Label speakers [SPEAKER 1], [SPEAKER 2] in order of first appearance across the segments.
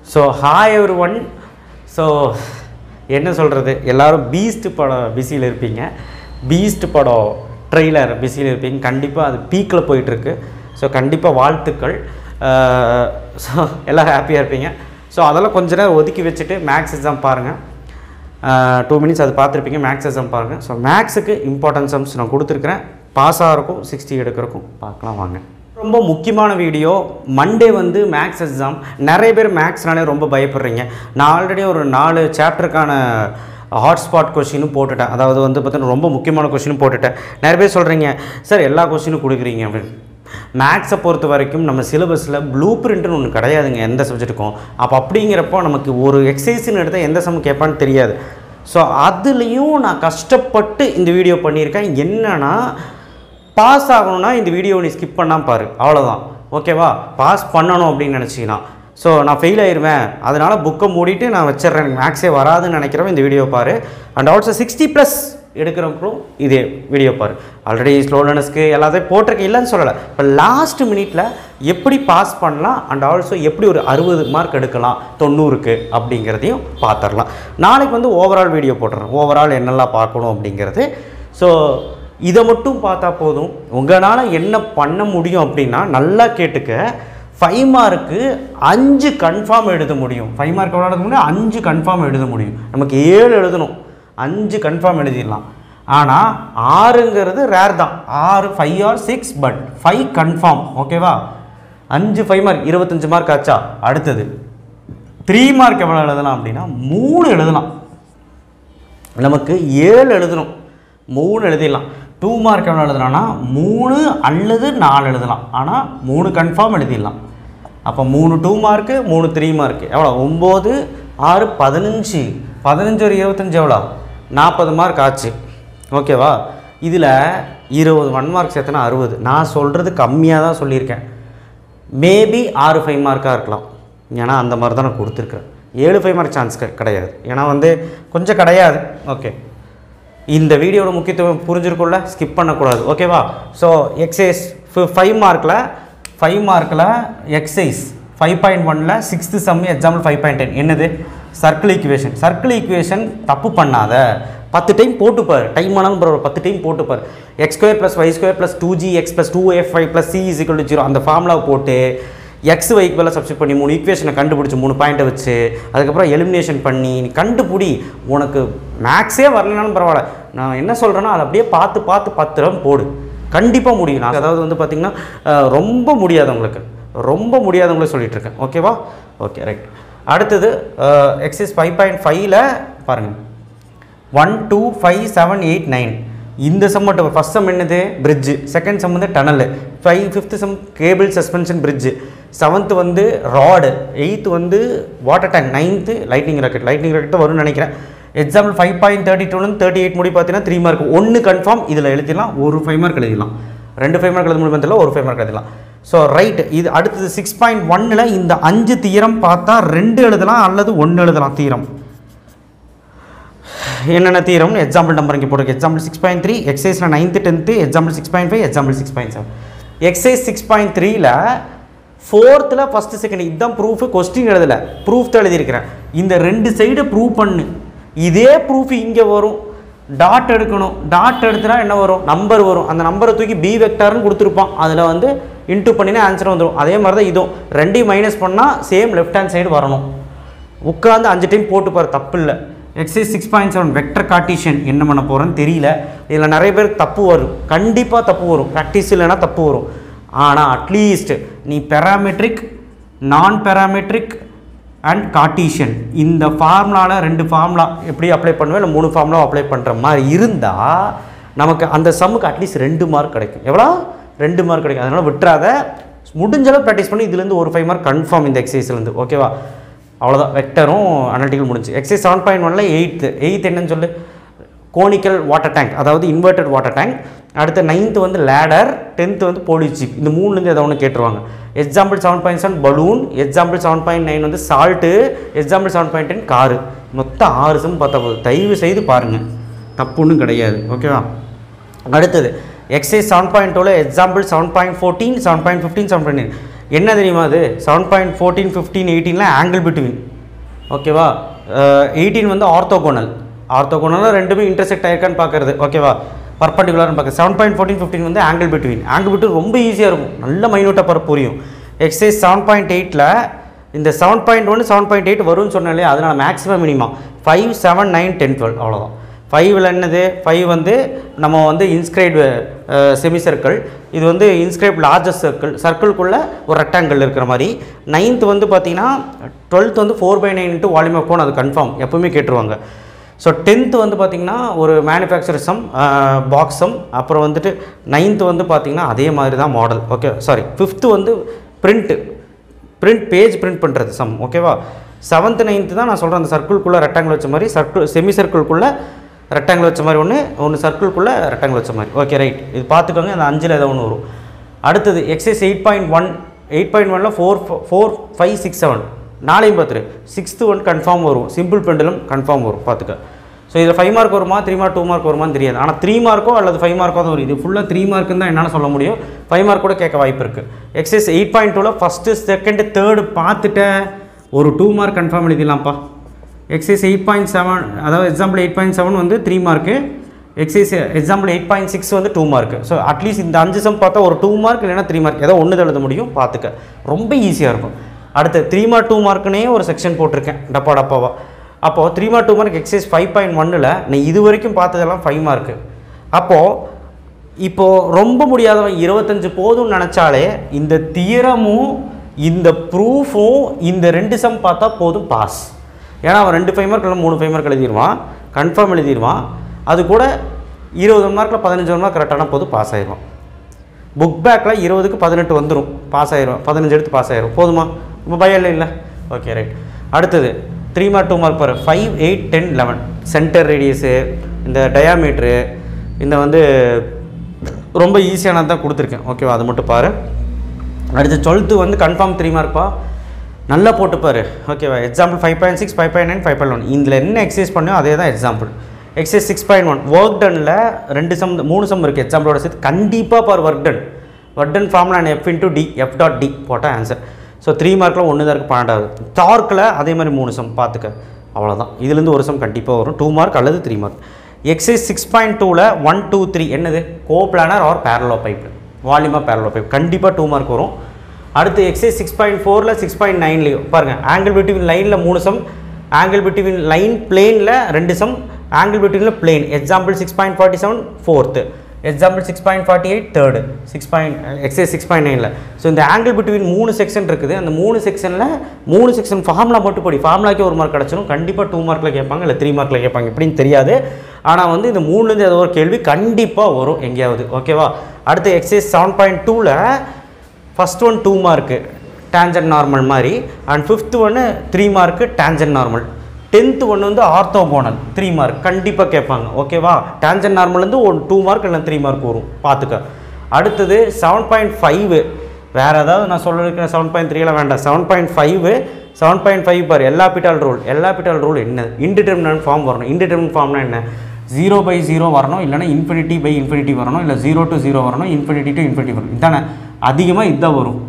[SPEAKER 1] so hi everyone so என்ன சொல்கிறது எல்லாரும் பீஸ்ட் படம் பிஸியில் இருப்பீங்க பீஸ்ட் படம் ட்ரெய்லர் பிஸியில் இருப்பீங்க கண்டிப்பாக அது பீக்கில் போயிட்டுருக்கு ஸோ கண்டிப்பாக வாழ்த்துக்கள் ஸோ எல்லாம் ஹாப்பியாக இருப்பீங்க ஸோ அதெல்லாம் கொஞ்ச நேரம் ஒதுக்கி வச்சுட்டு மேக்ஸ் எக்ஸாம் பாருங்கள் டூ மினிட்ஸ் அது பார்த்துருப்பீங்க மேக்ஸ் எக்ஸாம் பாருங்கள் ஸோ மேக்ஸுக்கு இம்பார்ட்டன்ஸ் சம்ஸ் நான் கொடுத்துருக்குறேன் பாஸ் ஆகிறக்கும் சிக்ஸ்டி எடுக்கிறக்கும் பார்க்கலாம் வாங்க ரொம்ப முக்கியமான வீடியோ மண்டே வந்து மேக்ஸ் எக்ஸாம் நிறைய பேர் மேக்ஸ்னாலே ரொம்ப பயப்படுறீங்க நான் ஆல்ரெடி ஒரு நாலு சாப்டருக்கான ஹாட்ஸ்பாட் கொஷினும் போட்டுட்டேன் அதாவது வந்து பார்த்தீங்கன்னா ரொம்ப முக்கியமான கொஷினும் போட்டுட்டேன் நிறைய பேர் சொல்கிறீங்க சார் எல்லா கொஷினும் கொடுக்குறீங்க அப்படின்னு மேக்ஸை பொறுத்த வரைக்கும் நம்ம சிலபஸில் ப்ளூ பிரிண்ட்னு ஒன்று கிடையாதுங்க எந்த சப்ஜெக்ட்டுக்கும் அப்போ அப்படிங்கிறப்போ நமக்கு ஒரு எக்ஸசைஸ்னு எடுத்தால் எந்த சம் கேட்பான்னு தெரியாது ஸோ அதுலேயும் நான் கஷ்டப்பட்டு இந்த வீடியோ பண்ணியிருக்கேன் என்னன்னா பாஸ் ஆகணும்னா இந்த வீடியோ நீ ஸ்கிப் பண்ணாமல் பாரு அவ்வளோதான் ஓகேவா பாஸ் பண்ணணும் அப்படின்னு நினச்சிங்கன்னா ஸோ நான் ஃபெயில் ஆயிடுவேன் அதனால் புக்கை மூடிட்டு நான் வச்சிடுறேன் எனக்கு மேக்ஸே வராதுன்னு நினைக்கிறவன் இந்த வீடியோ பாரு அண்ட் ஆல்சோ சிக்ஸ்டி ப்ளஸ் எடுக்கிறவங்களும் இதே வீடியோ பாரு ஆல்ரெடி ஸ்லோ லேர்னர்ஸ்க்கு எல்லாத்தையும் போட்டிருக்கேன் இல்லைன்னு சொல்லலை இப்போ லாஸ்ட் மினிட்ல எப்படி பாஸ் பண்ணலாம் அண்ட் ஆல்சோ எப்படி ஒரு அறுபது மார்க் எடுக்கலாம் தொண்ணூறுக்கு அப்படிங்கிறதையும் பார்த்துடலாம் நாளைக்கு வந்து ஓவரால் வீடியோ போட்டுறேன் ஓவரால் என்னெல்லாம் பார்க்கணும் அப்படிங்கிறது ஸோ இதை மட்டும் பார்த்தா போதும் உங்களால் என்ன பண்ண முடியும் அப்படின்னா நல்லா கேட்டுக்க ஃபைவ் மார்க்கு அஞ்சு கன்ஃபார்ம் எழுத முடியும் ஃபைவ் மார்க் எவ்வளோ எழுத முடியும் அஞ்சு கன்ஃபார்ம் எழுத முடியும் நமக்கு ஏழு எழுதணும் அஞ்சு கன்ஃபார்ம் எழுதிடலாம் ஆனால் ஆறுங்கிறது ரேர் தான் ஆறு five or six but five confirm ஓகேவா அஞ்சு ஃபைவ் மார்க் இருபத்தஞ்சு மார்க் ஆச்சா அடுத்தது த்ரீ மார்க் எவ்வளோ எழுதலாம் அப்படின்னா மூணு எழுதலாம் நமக்கு ஏழு எழுதணும் மூணு எழுதிடலாம் டூ மார்க் எவ்வளோ எழுதலாம்னா மூணு அல்லது நாலு எழுதலாம் ஆனால் மூணு கன்ஃபார்ம் எழுதிடலாம் அப்போ மூணு டூ மார்க்கு மூணு த்ரீ மார்க்கு எவ்வளோ ஒம்பது ஆறு பதினஞ்சு பதினஞ்சு ஒரு இருபத்தஞ்சு எவ்வளோ நாற்பது மார்க் ஆச்சு ஓகேவா இதில் இருபது ஒன் மார்க் சேர்த்தனா அறுபது நான் சொல்கிறது கம்மியாக தான் சொல்லியிருக்கேன் மேபி ஆறு ஃபைவ் மார்க்காக இருக்கலாம் ஏன்னா அந்த மாதிரி தான் நான் கொடுத்துருக்கேன் ஏழு ஃபைவ் மார்க் சான்ஸ் கிடையாது ஏன்னா வந்து கொஞ்சம் கிடையாது ஓகே இந்த வீடியோட முக்கியத்துவம் புரிஞ்சிருக்கும்ல ஸ்கிப் பண்ணக்கூடாது ஓகேவா ஸோ எக்ஸைஸ் ஃபைவ் மார்க்கில் ஃபைவ் மார்க்கில் எக்ஸைஸ் ஃபைவ் பாயிண்ட் ஒனில் sixth sum example five point ten என்னது சர்க்கிள் ஈக்குவேஷன் சர்க்கிள் ஈக்குவேஷன் தப்பு பண்ணாத பத்து டைம் போட்டுப்பார் டைம் ஆனாலும் பரவாயில்ல பத்து டைம் போட்டுப்பார் X square plus Y square plus two G X plus two F five plus C is to zero அந்த ஃபார்முலாவை போட்டு எக்ஸ் ஒய்க்கு பதிலாக சப்ஸ்டிட் பண்ணி மூணு ஈக்குவேஷனை கண்டுபிடிச்சி மூணு பாயிண்ட்டை வச்சு அதுக்கப்புறம் எலிமினேஷன் பண்ணி நீ கண்டுபிடி உனக்கு மேக்ஸே வரலனாலும் பரவாயில்ல நான் என்ன சொல்கிறேன்னா அதை அப்படியே பார்த்து பார்த்து பத்து ரன் போடு கண்டிப்பாக முடியும் நான் அதாவது வந்து பார்த்திங்கன்னா அஹ், ரொம்ப முடியாதவங்களுக்கு ரொம்ப முடியாதவங்களே சொல்லிட்டு இருக்கேன் ஓகேவா ஓகே ரைட் அடுத்தது எக்ஸைஸ் ஃபைவ் பாயிண்ட் ஃபைவ்ல பாருங்கள் one two five seven eight nine இந்த சம் மட்டும் ஃபஸ்ட் சம் என்னது பிரிட்ஜு செகண்ட் சம் வந்து tunnel five fifth sum cable suspension bridge seventh வந்து ராடு எயித்து வந்து water tank ninth lightning rocket lightning rocket தான் வரும்னு நினைக்கிறேன் எக்ஸாம்பிள் ஃபைவ் பாயிண்ட் தேர்ட்டி டூலேருந்து தேர்ட்டி எயிட் முடி பார்த்தீங்கன்னா த்ரீ மார்க் ஒன்று கன்ஃபார்ம் இதில் எழுதிடலாம் ஒரு ஃபைவ் மார்க் எழுதிடலாம் ரெண்டு ஃபைவ் மார்க் எழுத முடியும் தெரியல ஒரு ஃபைவ் மார்க் எழுதலாம் ஸோ ரைட் இது அடுத்தது சிக்ஸ் பாயிண்ட் ஒன்னில் இந்த அஞ்சு தீரம் பார்த்தா ரெண்டு எழுதலாம் அல்லது ஒன்று எழுதலாம் தீரம் என்னென்ன தீரம்னு எக்ஸாம்பிள் நம்பர் இங்கே போட்டுருக்கு எக்ஸாம்பிள் சிக்ஸ் பாயிண்ட் த்ரீ எக்ஸைஸில் ninth tenth example six point five example six point seven exercise six point த்ரீல ஃபோர்த்தில் ஃபஸ்ட்டு செகண்ட் இதுதான் ப்ரூஃபு கொஸ்டின் எழுதலை ப்ரூஃப் தான் எழுதியிருக்கிறேன் இந்த ரெண்டு சைடை ப்ரூவ் பண்ணு இதே ப்ரூஃப் இங்கே வரும் டாட் எடுக்கணும் டாட் எடுத்துனா என்ன வரும் நம்பர் வரும் அந்த நம்பரை தூக்கி பி வெக்டார்னு கொடுத்துருப்பான் அதில் வந்து இன்டூ பண்ணினா ஆன்சர் வந்துடும் அதே மாதிரி தான் இதுவும் ரெண்டையும் மைனஸ் பண்ணால் சேம் லெஃப்ட் ஹேண்ட் சைடு வரணும் உட்காந்து அஞ்சு டைம் போட்டு பாரு தப்பு இல்லை exercise six point seven vector Cartesian என்ன பண்ண போகிறேன்னு தெரியல இதில் நிறைய பேர் தப்பு வரும் கண்டிப்பாக தப்பு வரும் ப்ராக்டிஸ் இல்லைன்னா தப்பு வரும் ஆனால் அட்லீஸ்ட் நீ பெராமெட்ரிக் நான் பெராமெட்ரிக் அண்ட் கார்டீஷியன் இந்த ஃபார்முலாவில் ரெண்டு ஃபார்முலா எப்படி அப்ளை பண்ணுவேன் இல்லை மூணு ஃபார்முலா அப்ளை பண்ணுற மாதிரி இருந்தால் நமக்கு அந்த சம்முக்கு அட்லீஸ்ட் ரெண்டு மார்க் கிடைக்கும் எவ்வளோ ரெண்டு மார்க் கிடைக்கும் அதனால் விட்டுறாத முடிஞ்ச அளவு ப்ராக்டிஸ் பண்ணி இதுலேருந்து ஒரு ஃபைவ் மார்க் கன்ஃபார்ம் இந்த எக்ஸசைஸ்லேருந்து ஓகேவா அவ்வளோதான் வெக்டரும் அனலிட்டிக்கல் முடிஞ்சு எக்ஸைஸ் செவன் பாயிண்ட் ஒனில் எயித்து எயித் என்னன்னு சொல்லு கோனிக்கல் வாட்டர் டேங்க் அதாவது இன்வெர்டட் வாட்டர் டேங்க் அடுத்து நைன்த்து வந்து லேடர் டென்த்து வந்து போலீஸ் ஜீப் இந்த மூணுலேருந்து ஏதோ ஒன்று கேட்டுருவாங்க example seven point seven balloon example seven point nine வந்து salt example seven point ten car மொத்தம் ஆறு சம் பார்த்தா போதும் தயவு செய்து பாருங்கள் தப்பு ஒன்றும் கிடையாது ஓகேவா அடுத்தது எக்ஸைஸ் செவன் பாயிண்ட் டூவில் example seven point fourteen seven point fifteen seven point என்ன தெரியுமா அது செவன் பாயிண்ட் ஃபோர்டீன் ஃபிஃப்டீன் எயிட்டீனில் ஆங்கிள் பிட்வீன் ஓகேவா எயிட்டீன் வந்து ஆர்த்தோகோனல் ஆர்த்தோகோனலாக ரெண்டுமே இன்டர்செக்ட் ஆயிருக்கான்னு பார்க்குறது ஓகேவா பர்பண்டிகுலர்னு பார்க்க செவன் பாயிண்ட் ஃபோர்டீன் ஃபிஃப்டின் வந்து ஆங்கிள் பிட்வீன் ஆங்கிள் பிட்வீன் ரொம்ப ஈஸியாக இருக்கும் நல்ல மைனூட்டாக பர புரியும் எக்ஸசைஸ் செவன் பாயிண்ட் எயிட்டில் இந்த செவன் பாயிண்ட் ஒன்று செவன் பாயிண்ட் எயிட் வரும்னு சொன்னாலே அதனால் maximum minimum five seven nine ten twelve அவ்வளோதான் ஃபைவ்ல என்னது ஃபைவ் வந்து நம்ம வந்து இன்ஸ்கிரைப்டு செமி சர்க்கிள் இது வந்து இன்ஸ்கிரைப் லார்ஜஸ்ட் சர்க்கிள் சர்க்கிள்குள்ளே ஒரு ரெக்டாங்கிள் இருக்கிற மாதிரி நைன்த் வந்து பார்த்தீங்கன்னா டுவெல்த் வந்து four pi nine into volume of cone அது கன்ஃபார்ம் எப்பவுமே கேட்டுருவாங்க ஸோ டென்த்து வந்து பார்த்திங்கன்னா ஒரு மேனுஃபேக்சர் சம் பாக்ஸ் சம் அப்புறம் வந்துட்டு நைன்த்து வந்து பார்த்திங்கன்னா அதே மாதிரி தான் மாடல் ஓகே சாரி ஃபிஃப்த்து வந்து பிரிண்ட்டு பிரிண்ட் பேஜ் பிரிண்ட் பண்ணுறது சம் ஓகேவா செவன்த்து நைன்த்து தான் நான் சொல்கிறேன் அந்த சர்க்கிள்குள்ளே ரெக்டாங்கிள் வச்ச மாதிரி சர்க்கிள் செமி சர்க்கிள்குள்ளே ரெக்டாங்கிள் வச்ச மாதிரி ஒன்று ஒன்று சர்க்கிள்குள்ளே ரெக்டாங்கிள் வச்ச மாதிரி ஓகே ரைட் இது பார்த்துக்கோங்க அந்த அஞ்சில் ஏதோ ஒன்று வரும் அடுத்தது exercise eight point one eight point ஒனில் four four five six seven நாளையும் பார்த்துரு சிக்ஸ்த்து ஒன் கன்ஃபார்ம் வரும் சிம்பிள் பெண்டலும் கன்ஃபார்ம் வரும் பார்த்துக்க ஸோ இதில் ஃபைவ் மார்க் வருமா த்ரீ மார்க் டூ மார்க் வருமான்னு தெரியாது ஆனால் த்ரீ மார்க்கோ அல்லது ஃபைவ் மார்க்கோ தான் வரும் இது ஃபுல்லாக த்ரீ மார்க்குன்னு தான் என்னால் சொல்ல முடியும் ஃபைவ் மார்க் கூட கேட்க வாய்ப்பு இருக்குது எக்ஸைஸ் எயிட் பாயிண்ட் டூவில் ஃபஸ்ட்டு செகண்டு தேர்டு பார்த்துட்ட ஒரு டூ மார்க் கன்ஃபார்ம் எழுதிடலாம்ப்பா எக்ஸைஸ் எயிட் பாயிண்ட் செவன் அதாவது எக்ஸாம்பிள் எயிட் பாயிண்ட் செவன் வந்து three mark exercise example eight point six வந்து டூ மார்க் ஸோ அட்லீஸ்ட் இந்த அஞ்சு சம் பார்த்தா ஒரு டூ மார்க் இல்லைன்னா த்ரீ மார்க் ஏதோ ஒன்று எழுத முடியும் பார்த்துக்க ரொம்ப ஈஸியாக இருக்கும் அடுத்து த்ரீ மார்க் டூ மார்க்குனே ஒரு செக்ஷன் போட்டிருக்கேன் டப்பா டப்பாவா அப்போது three mark two mark exercise five point ஒன்னில் நான் இது வரைக்கும் பார்த்ததெல்லாம் ஃபைவ் மார்க்கு அப்போது இப்போது ரொம்ப முடியாதவன் இருபத்தஞ்சு போதும்னு நினச்சாலே இந்த தியரமும் இந்த ப்ரூஃபும் இந்த ரெண்டு சம் பார்த்தா போதும் பாஸ் ஏன்னா அவன் ரெண்டு ஃபைவ் மார்க் இல்லை மூணு ஃபைவ் மார்க் எழுதிடுவான் கன்ஃபார்ம் எழுதிடுவான் அது கூட இருபது மார்க்கில் பதினஞ்சு மார்க் கரெக்டான போது பாஸ் ஆயிடுவான் புக் பேக்கில் இருபதுக்கு பதினெட்டு வந்துடும் பாஸ் ஆயிரும் பதினஞ்சு எடுத்து பாஸ் ஆயிரும் போதுமா இப்போ பயம் இல்லை இல்லை ஓகே ரைட் அடுத்தது த்ரீ மார்க் டூ மார்க் பாரு five eight ten eleven centre radius இந்த டயாமீட்ரு இந்த வந்து ரொம்ப ஈஸியானது தான் கொடுத்துருக்கேன் ஓகேவா அது மட்டும் பாரு அடுத்து டுவெல்த்து வந்து கன்ஃபார்ம் த்ரீ மார்க்ப்பா நல்லா போட்டுப்பாரு ஓகேவா example five point six five point nine five point one இதில் என்ன எக்ஸசைஸ் பண்ணியோ அதே தான் example exercise six point one work டனில் ரெண்டு சம் மூணு சம் இருக்குது எக்ஸாம்பிளோட சேர்த்து கண்டிப்பாக பார் work done work done formula F into D F dot D போட்டால் ஆன்சர் ஸோ த்ரீ மார்க்கில் ஒன்று தான் இருக்குது பன்னெண்டாவது டார்க்கில் அதே மாதிரி மூணு சம் பார்த்துக்க அவ்வளோதான் இதுலேருந்து ஒரு சம் கண்டிப்பாக வரும் டூ மார்க் அல்லது three mark exercise six point டூவில் ஒன் டூ த்ரீ என்னது coplanar or parallelepiped வால்யூமாக பேரலோ பைப் கண்டிப்பாக டூ மார்க் வரும் அடுத்து எக்ஸைஸ் சிக்ஸ் பாயிண்ட் ஃபோரில் சிக்ஸ் பாயிண்ட் நைன்லேயும் பாருங்கள் ஆங்கிள் பிட்வீன் லைனில் மூணு சம் ஆங்கிள் பிட்வீன் லைன் பிளேனில் ரெண்டு சம் ஆங்கிள் பிட்வீனில் plane example six point forty seven fourth example six point forty eight third six point exercise six point நைனில் so இந்த ஆங்கிள் பிட்வீன் மூணு செக்ஷன் இருக்குது அந்த மூணு செக்ஷனில் மூணு செக்ஷன் ஃபார்முலா மட்டும் படி ஃபார்முலாக்கே ஒரு மார்க் கிடச்சிடும் கண்டிப்பாக டூ மார்க்கில் கேட்பாங்க இல்லை த்ரீ மார்க்கில் கேட்பாங்க எப்படின்னு தெரியாது ஆனால் வந்து இந்த மூணுலேருந்து ஏதோ ஒரு கேள்வி கண்டிப்பாக வரும் எங்கேயாவது ஓகேவா அடுத்து எக்ஸைஸ் செவன் பாயிண்ட் டூவில் first one two mark tangent normal மாதிரி அண்ட் ஃபிஃப்த் ஒன்று three mark tangent normal tenth ஒன்று வந்து ஆர்த்தோகோனல் த்ரீ மார்க் கண்டிப்பாக கேட்பாங்க ஓகேவா டேஞ்சன் நார்மல்லேருந்து ஒன் டூ மார்க் இல்லை த்ரீ மார்க் வரும் பார்த்துக்க அடுத்தது செவன் பாயிண்ட் ஃபைவ் வேறு ஏதாவது நான் சொல்லியிருக்கேன் செவன் பாயிண்ட் த்ரீல வேண்டாம் seven point five seven point five பார் L'Hopital rule L'Hopital rule என்ன இன்டிடெர்மினன்ட் ஃபார்ம் வரணும் இன்டிடெர்மினன்ட் ஃபார்ம்னா என்ன ஜீரோ பை ஜீரோ வரணும் இல்லைனா இன்ஃபினிட்டி பை இன்ஃபினிட்டி வரணும் இல்லை ஜீரோ டு ஜீரோ வரணும் இன்ஃபினிட்டி டு இன்ஃபினிட்டி வரணும் இதானே அதிகமாக இதுதான் வரும்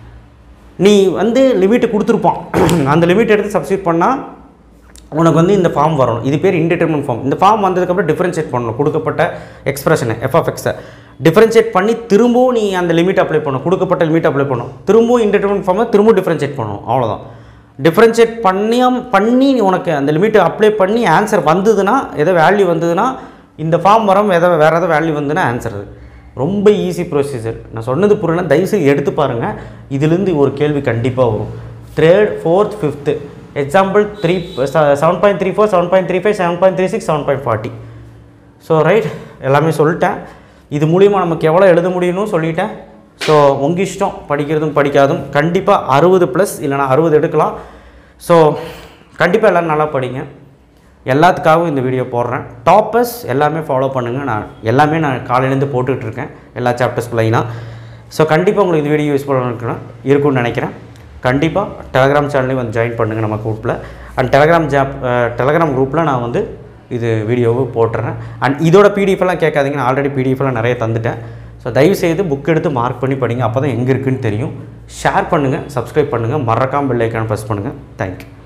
[SPEAKER 1] நீ வந்து லிமிட்டு கொடுத்துருப்பான் அந்த லிமிட் எடுத்து சப்ஸ்டியூட் பண்ணால் உனக்கு வந்து இந்த ஃபார்ம் வரணும் இது பேர் இன்டிடெர்மினன்ட் ஃபார்ம் இந்த ஃபார்ம் வந்ததுக்கப்புறம் டிஃபரன்ஷியேட் பண்ணணும் கொடுக்கப்பட்ட எக்ஸ்பிரஷனை எஃப்எஃப்எக்ஸை டிஃபரன்ஷியேட் பண்ணி திரும்பவும் நீ அந்த லிமிட் அப்ளை பண்ணணும் கொடுக்கப்பட்ட லிமிட் அப்ளை பண்ணணும் திரும்பவும் இன்டிடெர்மினன்ட் ஃபார்மை திரும்பவும் டிஃபரன்ஷியேட் பண்ணணும் அவ்வளோதான் டிஃபரன்ஷியேட் பண்ணியாம் பண்ணி நீ உனக்கு அந்த லிமிட்டை அப்ளை பண்ணி ஆன்சர் வந்ததுன்னா ஏதோ வேல்யூ வந்ததுன்னா இந்த ஃபார்ம் வரும் எதோ வேறு ஏதோ வேல்யூ வந்துன்னா ஆன்சர் அது ரொம்ப ஈஸி ப்ரொசீஜர் நான் சொன்னது புரியல தயவுசெய்து எடுத்து பாருங்கள் இதுலேருந்து ஒரு கேள்வி கண்டிப்பாக வரும் third fourth fifth example three seven point three four seven point three five seven point three six seven point forty so right எல்லாமே சொல்லிட்டேன் இது மூலிமா நமக்கு எவ்வளோ எழுத முடியும்னு சொல்லிட்டேன் ஸோ உங்கள் இஷ்டம் படிக்கிறதும் படிக்காதும் கண்டிப்பாக அறுபது ப்ளஸ் இல்லைனா அறுபது எடுக்கலாம் ஸோ கண்டிப்பாக எல்லோரும் நல்லா படிங்க எல்லாத்துக்காகவும் இந்த வீடியோ போடுறேன் டாப்பர்ஸ் எல்லாமே ஃபாலோ பண்ணுங்கள் நான் எல்லாமே நான் காலையிலேருந்து போட்டுக்கிட்டு இருக்கேன் எல்லா சாப்டர்ஸ் லைனாக ஸோ கண்டிப்பாக உங்களுக்கு இந்த வீடியோ யூஸ் பண்ணணும் இருக்கும்னு நினைக்கிறேன் கண்டிப்பாக டெலகிராம் சேனல்லையும் வந்து ஜாயின் பண்ணுங்கள் நம்ம குரூப்பில் அண்ட் டெலகிராம் ஜாப் டெலகிராம் குரூப்பில் நான் வந்து இது வீடியோவை போட்டுறேன் அண்ட் இதோட பிடிஎஃப் எல்லாம் கேட்காதீங்க நான் ஆல்ரெடி பிடிஎஃப் எல்லாம் நிறைய தந்துட்டேன் ஸோ தயவுசெய்து புக் எடுத்து மார்க் பண்ணி படிங்க அப்போ தான் எங்கே இருக்குன்னு தெரியும் ஷேர் பண்ணுங்கள் சப்ஸ்கிரைப் பண்ணுங்கள் மறக்காமல் பெல் ஐக்கான் ப்ரெஸ் பண்ணுங்கள் தேங்க்யூ